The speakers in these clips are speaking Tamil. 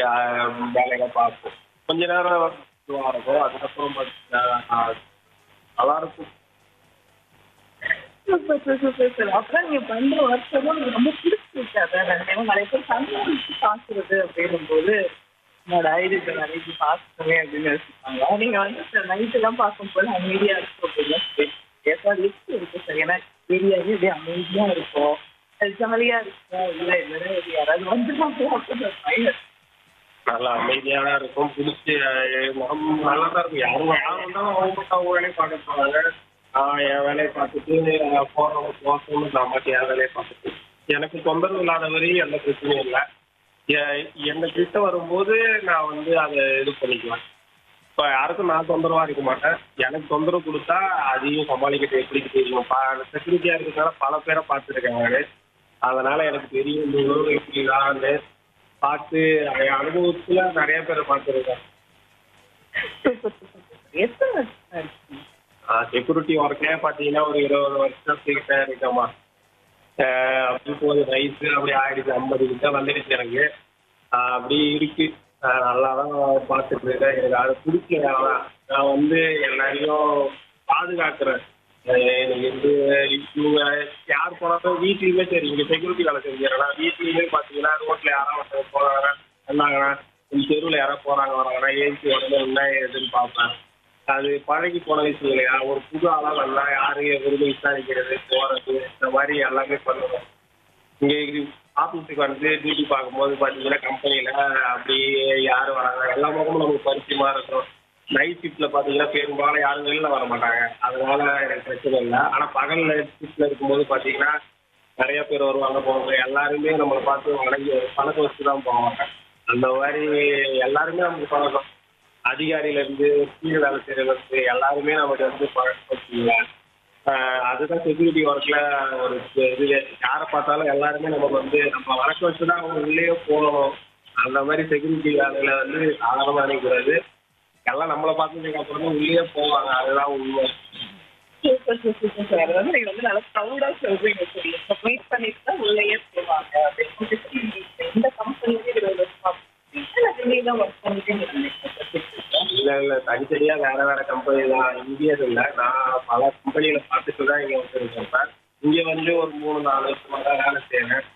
அஹ், வேலைகளை பார்ப்போம் கொஞ்ச நேரம் இதுவா இருக்கும் அதுக்கப்புறம் பார்த்தீங்கன்னா நல்லா இருக்கும் சூப்பர் சார் சூப்பர் சார் அப்புறம் நீங்க பண்ற ஒர்க் வந்து உங்களுக்கு ரொம்ப பிடிச்சிருக்கு அதான் ஏன்னா நிறைய பேர் சந்தோஷிச்சு பார்க்கறது அப்படின்னும் போது என்னோட ஐடிக்கு நிறைய பேர் பார்க்கணுமே அப்படின்னு யோசிப்பாங்க நீங்க வந்து சார் நைட் எல்லாம் பார்க்கும்போது அமைதியா இருக்கும் அப்படின்னு ஏதாவது லிஸ்ட் இருக்கு சார் ஏன்னா ஏரியாவே அப்படியே அமைதியா இருக்கும் ஜாலியா இருக்கும் இல்ல இல்லைன்னா யாராவது வந்துருவாங்க அப்படின்னு ஒரு பயம் நல்லா அமைதியாக தான் இருக்கும் பிடிச்சி நம்ம நல்லா தான் இருக்கும் யாரும் யாரும் வந்தாலும் அவங்க அவங்க வேலையை பார்க்க போறாங்க நான் என் வேலையை பார்த்துட்டு அஹ், போறவங்க போகணும் நான் மட்டும் என் வேலையை பார்த்துட்டு எனக்கு தொந்தரவு இல்லாத வரையும் எந்த பிரச்சனையும் இல்லை எ- என்ன கிட்ட வரும்போது நான் வந்து அதை இது பண்ணிக்குவேன் இப்போ யாருக்கும் நான் தொந்தரவா இருக்க மாட்டேன் எனக்கு தொந்தரவு கொடுத்தா அதையும் சமாளிக்கிட்டு எப்படி தெரியும் செக்யூரிட்டியா இருக்கிறதுனால பல பேரை பார்த்துருக்கேன் நான் அதனால எனக்கு தெரியும் இந்த உணவு இப்படி நான் பார்த்து என் அனுபவத்துல நிறைய பேரை பார்த்துருக்கேன் சூப்பர் சூப்பர் எத்தனை வருஷம் இருக்கு செக்யூரிட்டி ஒர்க்கே பார்த்தீங்கன்னா ஒரு இருபது வருஷத்துக்கிட்ட இருக்கமா அப்படி போகுது வயசு அப்படி ஆயிடுச்சு ஐம்பது கிட்ட வந்துடுச்சு எனக்கு ஆஹ் அப்படி இருக்கு ஆஹ் நல்லா தான் பார்த்துட்டு இருக்கேன் எனக்கு அது பிடிக்கல அதான் நான் வந்து எல்லாரையும் பாதுகாக்கிறேன் ஆஹ் எனக்கு வந்து இவங்க யார் போனாலும் வீட்லயுமே சரி இங்க செக்யூரிட்டி வேலை செஞ்சுறேன்னா வீட்லயுமே பார்த்தீங்கன்னா ரோட்ல யாராவது ஒருத்தர் போறாங்க வந்தாங்கன்னா இந்த தெருவில் யாராவது போறாங்க வராங்கன்னா ஏஞ்சி உடனே என்ன ஏதுன்னு பார்ப்பேன் அது பழகி போன விஷயம் இல்லையா ஒரு புது ஆளா வந்தா யாரு எதிர்த்து விசாரிக்கிறது போறது இந்த மாதிரி எல்லாமே பண்ணுவோம் இங்க ஆபீஸுக்கு வந்து டியூட்டி பார்க்கும்போது பாத்தீங்கன்னா கம்பெனில அப்படி யாரு வராங்க எல்லா பக்கமும் நமக்கு பரிச்சயமா இருக்கும் நைட் ஷிஃப்ட்ல பாத்தீங்கன்னா பெரும்பாலும் யாரும் வெளில வர மாட்டாங்க அதனால எனக்கு பிரச்சனை இல்லை ஆனா பகல்ல ஷிஃப்ட்ல இருக்கும்போது பாத்தீங்கன்னா நிறைய பேர் வருவாங்க போவாங்க எல்லாருமே நம்மளை பார்த்து வணங்கி பணத்தை வச்சு தான் போவாங்க அந்த மாதிரி எல்லாருமே நமக்கு பழக்கம் அதிகாரியில இருந்து கீழே வேலை செய்யறதுல இருந்து எல்லாருமே நமக்கு வந்து பழக்கம் வச்சுக்கோங்களேன். ஆஹ் அதுதான் செக்யூரிட்டி ஒர்க்ல ஒரு இது யாரை பார்த்தாலும் எல்லாருமே நமக்கு வந்து நம்ம வழக்க வச்சு தான் அவங்க உள்ளே போகணும் அந்த மாதிரி செக்யூரிட்டி வேலையில வந்து சாதாரணமா நினைக்கூடாது எல்லாம் நம்மளை பார்த்ததுக்கு அப்புறம் தான் உள்ளே போவாங்க அதுதான் உண்மை சூப்பர் சூப்பர் சூப்பர் அது வந்து நீங்க வந்து நல்லா ப்ரௌடா சொல்றீங்க சரி இப்போ வெயிட் பண்ணிட்டு தான் உள்ளேயே போவாங்க அப்படின்னு இந்த கம்பெனிலே இருபது வருஷமா நீங்க தான் ஒர்க் பண்ணிட்டு இல்ல இல்ல தனித்தனியா வேற வேற கம்பெனி தான் இங்கேயே இல்ல நான் பல கம்பெனியில பார்த்துட்டு தான் இங்க வந்துருக்கேன் சார் இங்க வந்து ஒரு மூணு நாலு வருஷமா தான் வேலை செய்யறேன்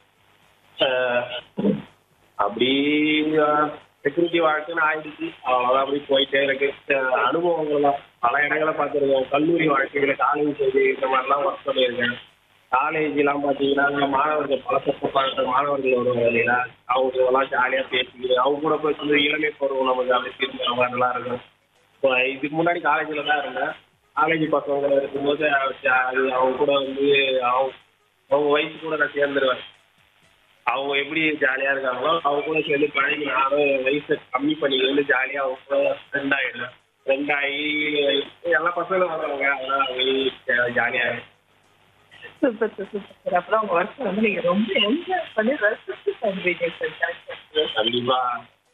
ஆஹ் அப்படி செக்யூரிட்டி வாழ்க்கைன்னு ஆயிடுச்சு அவ்வளோதான் அப்படி போயிட்டே இருக்கு ஆஹ் அனுபவங்கள்லாம் பல இடங்களை பார்த்துருக்கேன் கல்லூரி வாழ்க்கையில காலேஜ் சைடு இந்த மாதிரிலாம் ஒர்க் பண்ணியிருக்கேன் காலேஜ்லாம் பார்த்தீங்கன்னா மாணவர்கள் பல பட்ட மாணவர்கள் வருவாங்க இல்லையா அவங்க எல்லாம் ஜாலியாக பேசிக்கிட்டு அவங்க கூட போய் வந்து இளமை பருவம் நமக்கு அப்படி திரும்புற மாதிரிலாம் இருக்கும் இப்போ இதுக்கு முன்னாடி காலேஜில் தான் இருந்தேன் காலேஜ் பசங்க இருக்கும்போது ஜா- அது அவங்க கூட வந்து அவங்க அவங்க வயசு கூட நான் சேர்ந்துருவேன் அவங்க எப்படி ஜாலியாக இருக்காங்களோ அவங்க கூட சேர்ந்து பழகி நானும் என் வயசை கம்மி பண்ணிக்கிட்டு ஜாலியாக அவங்க கூட ஃப்ரெண்ட் ஆகிடுவேன் ஃப்ரெண்ட் ஆகி எல்லா பசங்களும் வருவாங்க அதெல்லாம் ஜாலியாக சூப்பர் சூப்பர் சார் அப்புறம் உங்க ஒர்க் வந்து நீங்க ரொம்ப என்ஜாய் பண்ணி ரசிச்சு பண்றீங்க சார் கண்டிப்பாக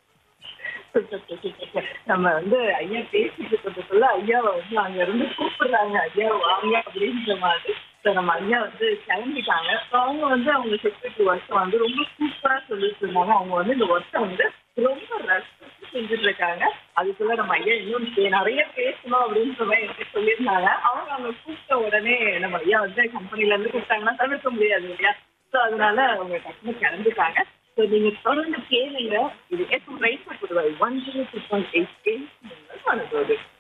சூப்பர் சார் சூப்பர் சார் நம்ம வந்து ஐயா பேசிட்டு இருக்கிறதுக்குள்ள ஐயாவை வந்து அங்க இருந்து கூப்பிடுறாங்க ஐயா வாங்க அப்படின்ற மாதிரி ஸோ நம்ம ஐயா வந்து கிளம்பிட்டாங்க ஸோ அவங்க வந்து அவங்க செக்யூரிட்டி ஒர்க்கை வந்து ரொம்ப சூப்பரா சொல்லிட்டு இருந்தாங்க அவங்க வந்து இந்த ஒர்க்கை வந்து ரொம்ப ரசிச்சு செஞ்சுட்டு இருக்காங்க அதுக்குள்ள நம்ம ஐயா இன்னும் பே- நிறைய பேசணும் அப்படின்ற மாதிரி எனக்கு சொல்லியிருந்தாங்க அவங்க அவங்க கூப்பிட்ட உடனே நம்ம ஐயா வந்து கம்பெனில இருந்து கூப்பிட்டாங்கன்னா தவிர்க்க முடியாது இல்லையா ஸோ அதனால அவங்க டக்குனு கிளம்பிட்டாங்க ஸோ நீங்க தொடர்ந்து கேளுங்க இது எஸ் ரைட் பண்ணுறது one zero two point eight